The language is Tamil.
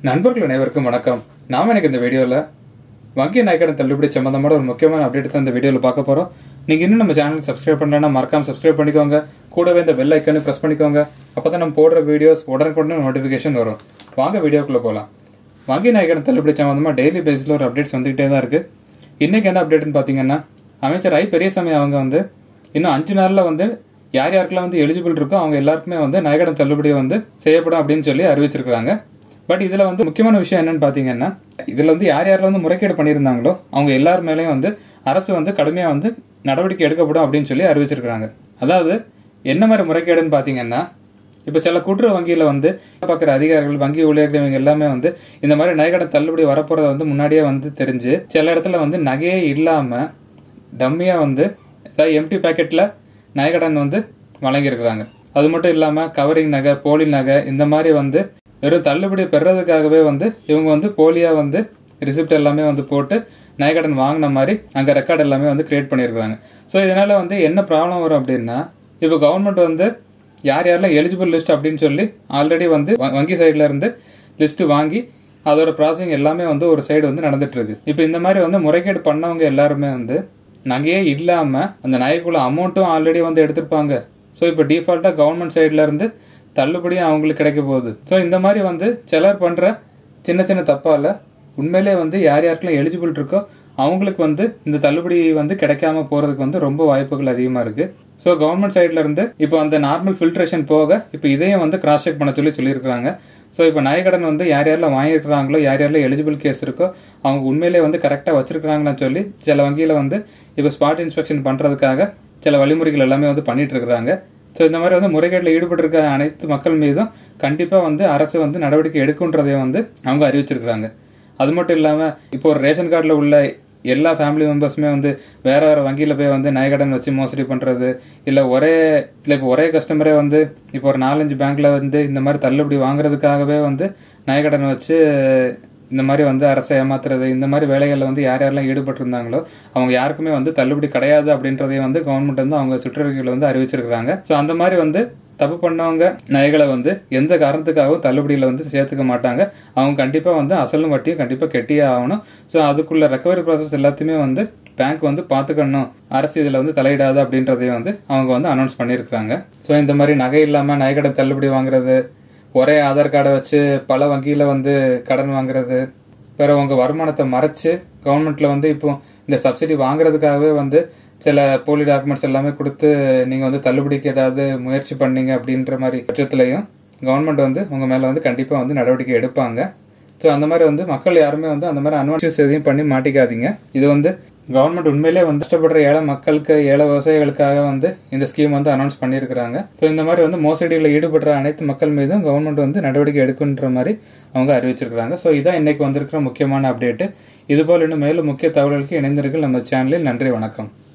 நண்பர்கள் அனைவருக்கும் வணக்கம் நாம எனக்கு இந்த வீடியோவில் வங்கி நாயக்கடன் தள்ளுபடி சம்பந்தமான ஒரு முக்கியமான அப்டேட் தான் இந்த வீடியோவில் பார்க்க போகிறோம் நீங்கள் இன்னும் நம்ம சேனலுக்கு சப்ஸ்கிரைப் பண்ணலன்னா மறக்காம சப்ஸ்கிரைப் பண்ணிக்கோங்க கூடவே இந்த பெல் ஐக்கனை ப்ரெஸ் பண்ணிக்கோங்க அப்போ தான் நம்ம போடுற வீடியோஸ் உடனுக்குடன் நோட்டிஃபிகேஷன் வரும் வாங்க வீடியோக்குள்ளே போகலாம் வங்கி நாயக்கடன் தள்ளுபடி சம்பந்தமாக டெய்லி பேஸில் ஒரு அப்டேட்ஸ் வந்துகிட்டே தான் இருக்குது இன்றைக்கி என்ன அப்டேட்னு பார்த்தீங்கன்னா அமைச்சர் ஐ பெரியசாமி அவங்க வந்து இன்னும் அஞ்சு நாளில் வந்து யார் யாருக்கெல்லாம் வந்து எலிஜிபிள் இருக்கோ அவங்க எல்லாருக்குமே வந்து நயகடன் தள்ளுபடி வந்து செய்யப்படும் அப்படின்னு சொல்லி அறிவிச்சிருக்காங்க பட் இதில் வந்து முக்கியமான விஷயம் என்னன்னு பார்த்தீங்கன்னா இதில் வந்து யார் யாரில் வந்து முறைகேடு பண்ணியிருந்தாங்களோ அவங்க எல்லார் மேலேயும் வந்து அரசு வந்து கடுமையாக வந்து நடவடிக்கை எடுக்கப்படும் அப்படின்னு சொல்லி அறிவிச்சிருக்காங்க அதாவது என்ன மாதிரி முறைகேடுன்னு பார்த்தீங்கன்னா இப்போ சில கூட்டுறவு வங்கியில் வந்து பார்க்குற அதிகாரிகள் வங்கி ஊழியர்கள் இவங்க எல்லாமே வந்து இந்த மாதிரி நகைக்கடன் தள்ளுபடி வரப்போறத வந்து முன்னாடியே வந்து தெரிஞ்சு சில இடத்துல வந்து நகையே இல்லாமல் டம்மியாக வந்து ஏதாவது எம்டி பேக்கெட்டில் நகைக்கடன் வந்து வழங்கியிருக்கிறாங்க அது மட்டும் இல்லாமல் கவரிங் நகை போலி நகை இந்த மாதிரி வந்து வெறும் தள்ளுபடி பெறதுக்காகவே வந்து இவங்க வந்து போலியாக வந்து ரிசிப்ட் எல்லாமே வந்து போட்டு நகைக்கடன் வாங்கின மாதிரி அங்கே ரெக்கார்ட் எல்லாமே வந்து கிரியேட் பண்ணியிருக்காங்க ஸோ இதனால் வந்து என்ன ப்ராப்ளம் வரும் அப்படின்னா இப்போ கவர்மெண்ட் வந்து யார் யாரெல்லாம் எலிஜிபிள் லிஸ்ட் அப்படின்னு சொல்லி ஆல்ரெடி வந்து வ- வங்கி சைடில் இருந்து லிஸ்ட் வாங்கி அதோட ப்ராசஸிங் எல்லாமே வந்து ஒரு சைடு வந்து நடந்துட்டு இருக்கு இப்போ இந்த மாதிரி வந்து முறைகேடு பண்ணவங்க எல்லாருமே வந்து நகையே இல்லாமல் அந்த நகைக்குள்ள அமௌண்ட்டும் ஆல்ரெடி வந்து எடுத்திருப்பாங்க ஸோ இப்போ டிஃபால்ட்டாக கவர்மெண்ட் சைடில் இருந்து தள்ளுபடியும் அவங்களுக்கு கிடைக்க போகுது ஸோ இந்த மாதிரி வந்து சிலர் பண்ணுற சின்ன சின்ன தப்பால் உண்மையிலே வந்து யார் யாருக்கெல்லாம் எலிஜிபிள் இருக்கோ அவங்களுக்கு வந்து இந்த தள்ளுபடி வந்து கிடைக்காம போறதுக்கு வந்து ரொம்ப வாய்ப்புகள் அதிகமா இருக்கு ஸோ கவர்மெண்ட் சைட்ல இருந்து இப்போ அந்த நார்மல் ஃபில்ட்ரேஷன் போக இப்போ இதையும் வந்து கிராஸ் செக் பண்ண சொல்லி சொல்லியிருக்காங்க ஸோ இப்போ நகைக்கடன் வந்து யார் யாரெல்லாம் வாங்கியிருக்கிறாங்களோ யார் யாரெல்லாம் எலிஜிபிள் கேஸ் இருக்கோ அவங்க உண்மையிலே வந்து கரெக்டாக வச்சிருக்காங்களான்னு சொல்லி சில வங்கியில் வந்து இப்போ ஸ்பாட் இன்ஸ்பெக்ஷன் பண்ணுறதுக்காக சில வழிமுறைகள் எல்லாமே வந்து பண்ணிட்டு இருக்கிறாங்க ஸோ இந்த மாதிரி வந்து முறைகேட்டில் ஈடுபட்டிருக்க அனைத்து மக்கள் மீதும் கண்டிப்பாக வந்து அரசு வந்து நடவடிக்கை எடுக்குன்றதையும் வந்து அவங்க அறிவிச்சிருக்கிறாங்க அது மட்டும் இல்லாமல் இப்போ ஒரு ரேஷன் கார்டில் உள்ள எல்லா ஃபேமிலி மெம்பர்ஸுமே வந்து வேற வேற வங்கியில் போய் வந்து நகைக்கடன் வச்சு மோசடி பண்ணுறது இல்லை ஒரே இல்லை இப்போ ஒரே கஸ்டமரே வந்து இப்போ ஒரு நாலஞ்சு பேங்க்ல வந்து இந்த மாதிரி தள்ளுபடி வாங்குறதுக்காகவே வந்து நகைக்கடன் வச்சு இந்த மாதிரி வந்து அரசை ஏமாத்துறது இந்த மாதிரி வேலைகளில் வந்து யார் யாரெல்லாம் ஈடுபட்டிருந்தாங்களோ அவங்க யாருக்குமே வந்து தள்ளுபடி கிடையாது அப்படின்றதையும் வந்து கவர்மெண்ட் வந்து அவங்க சுற்றறிக்கையில் வந்து அறிவிச்சிருக்கிறாங்க ஸோ அந்த மாதிரி வந்து தப்பு பண்ணவங்க நகைகளை வந்து எந்த காரணத்துக்காகவும் தள்ளுபடியில் வந்து சேர்த்துக்க மாட்டாங்க அவங்க கண்டிப்பாக வந்து அசலும் வட்டியும் கண்டிப்பாக கெட்டியே ஆகணும் ஸோ அதுக்குள்ள ரெக்கவரி ப்ராசஸ் எல்லாத்தையுமே வந்து பேங்க் வந்து பார்த்துக்கணும் அரசு இதில் வந்து தலையிடாது அப்படின்றதையும் வந்து அவங்க வந்து அனௌன்ஸ் பண்ணியிருக்கிறாங்க ஸோ இந்த மாதிரி நகை இல்லாமல் நகைக்கடை தள்ளுபடி வாங்குறது ஒரே ஆதார் கார்டை வச்சு பல வங்கியில் வந்து கடன் வாங்குறது வேற உங்க வருமானத்தை மறைச்சு கவர்மெண்ட்ல வந்து இப்போ இந்த சப்சிடி வாங்குறதுக்காகவே வந்து சில போலி டாக்குமெண்ட்ஸ் எல்லாமே கொடுத்து நீங்க வந்து தள்ளுபடிக்கு ஏதாவது முயற்சி பண்ணீங்க அப்படின்ற மாதிரி பட்சத்துலையும் கவர்மெண்ட் வந்து உங்க மேல வந்து கண்டிப்பா வந்து நடவடிக்கை எடுப்பாங்க ஸோ அந்த மாதிரி வந்து மக்கள் யாருமே வந்து அந்த மாதிரி அன்வான்ஸ் எதையும் பண்ணி மாட்டிக்காதீங்க இது வந்து கவர்மெண்ட் உண்மையிலே வந்து கஷ்டப்படுற ஏழை மக்களுக்கு ஏழை விவசாயிகளுக்காக வந்து இந்த ஸ்கீம் வந்து அனௌன்ஸ் பண்ணியிருக்கிறாங்க ஸோ இந்த மாதிரி வந்து மோசடிகளில் ஈடுபடுற அனைத்து மக்கள் மீதும் கவர்மெண்ட் வந்து நடவடிக்கை எடுக்குன்ற மாதிரி அவங்க அறிவிச்சிருக்கிறாங்க ஸோ இதான் இன்னைக்கு வந்திருக்கிற முக்கியமான அப்டேட்டு இதுபோல் இன்னும் மேலும் முக்கிய தகவல்களுக்கு இணைந்திருங்கள் நம்ம சேனலில் நன்றி வணக்கம்